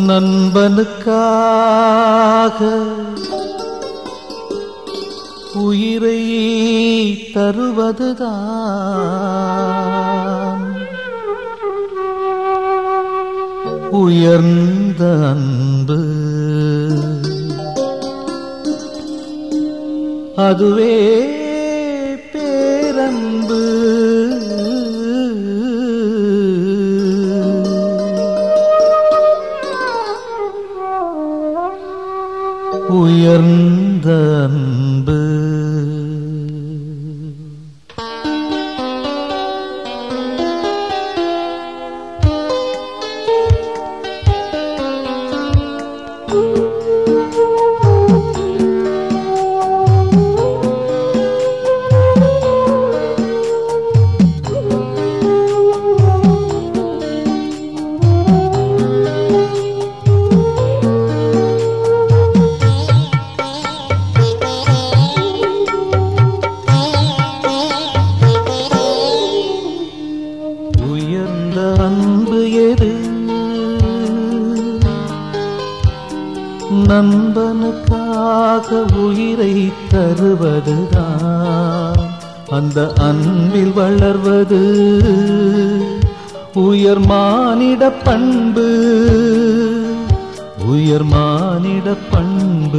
நண்பனுக்காக உயிரை தருவதுதான் உயர்ந்த அன்பு அதுவே பேரன்பு உயர்ந்த அன்பு உயர்ந்த அன்பு எது நண்பனுக்காக உயிரை தருவதுதான் அந்த அன்பில் வளர்வது உயர் மானிட பண்பு உயர் மானிட பண்பு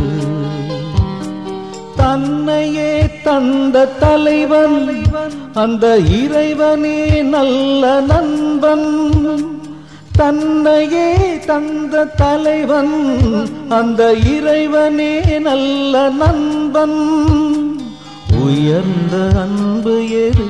தன்னையே தந்த தலைவன் அந்த இறைவனே நல்ல நண்பன் தன்னையே தந்த தலைவன் அந்த இறைவனே நல்ல நண்பன் உயர்ந்த அன்பு எது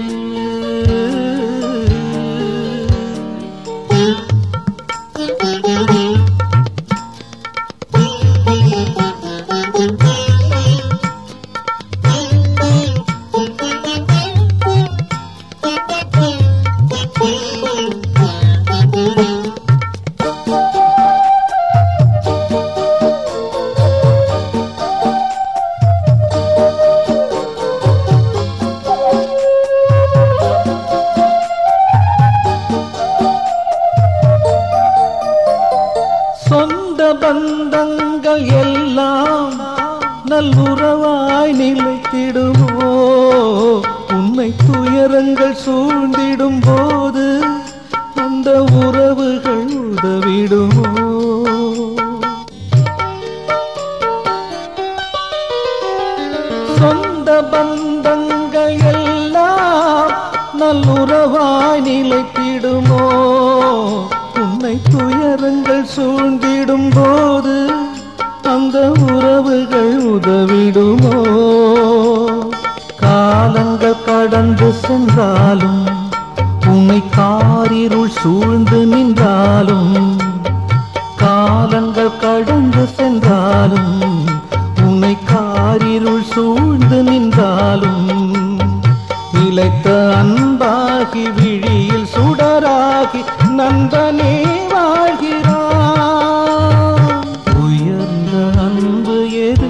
சொந்த பந்தங்கள் எல்லாம் நல்லுறவாய் நிலைத்திடுமோ உண்மை துயரங்கள் சூழ்ந்திடும் போது அந்த உறவுகள் உதவிடுமோ சொந்த பந்தங்கள் எல்லாம் நல்லுறவாய் நிலைத்திடுமோ உன்னை துயரங்கள் சூழ்ந்திடும் போது அந்த உறவுகள் உதவிடுமோ காலங்கள் கடந்து சென்றாலும் உன்னை காரிருள் சூழ்ந்து நின்றாலும் காலங்கள் கடந்து சென்றாலும் உன்னை காரிருள் சூழ்ந்து நின்றாலும் நிலைத்த அன்பாகி விழியில் சுடராகி நண்பனே வாழ்கிறான் உயர்ந்த அன்பு எது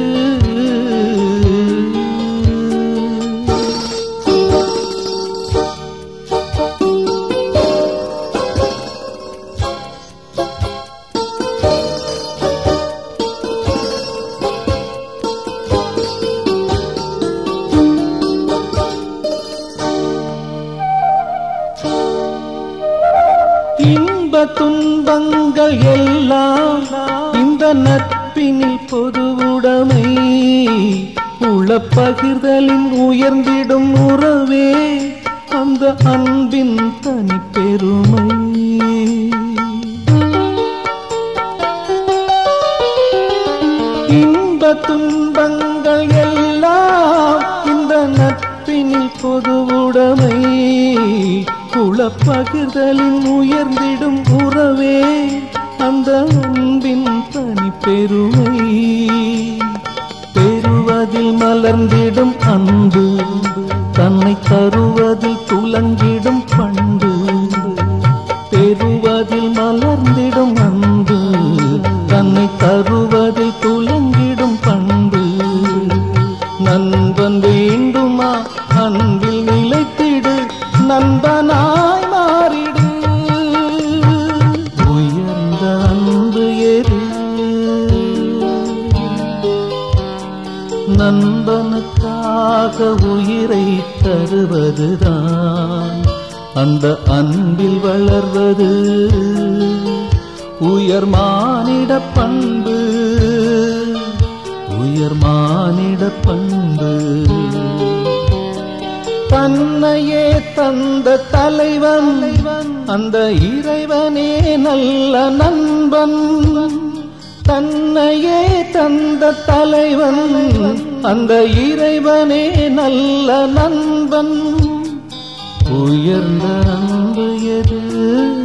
இன்ப துன்பங்கள் எல்லாம் இந்த நட்பினில் பொதுவுடைமை உள பகிர்தலின் உயர்ந்திடும் உறவே அந்த அன்பின் தனி பெருமை இன்ப துன்பங்கள் எல்லாம் இந்த நட்பினில் பொதுவுடைமை குளப்பகிர்தலின் உயர்ந்திடும் உறவே அந்த அன்பின் தனி பெருமை பெறுவதில் மலர்ந்திடும் அன்பு தன்னை தருவதில் துலங்கிடும் பண்பு பெறுவதில் மலர்ந்திடும் அன்பு தன்னை தருவதில் துலங்கிடும் பண்பு நண்பன் வேண்டுமா அன்பில் நிலைத்திடு நண்பனாய் மாறிடு உயர்ந்த அன்பு நண்பனுக்காக உயிரை தருவதுதான் அந்த அன்பில் வளர்வது உயர் மானிட பண்பு உயர் மானிட பண்பு தன்னையே தந்த தலைவன் அந்த இறைவனே நல்ல நண்பன் தன்னையே தந்த தலைவன் அந்த இறைவனே நல்ல நண்பன் உயர்ந்த அன்பு எது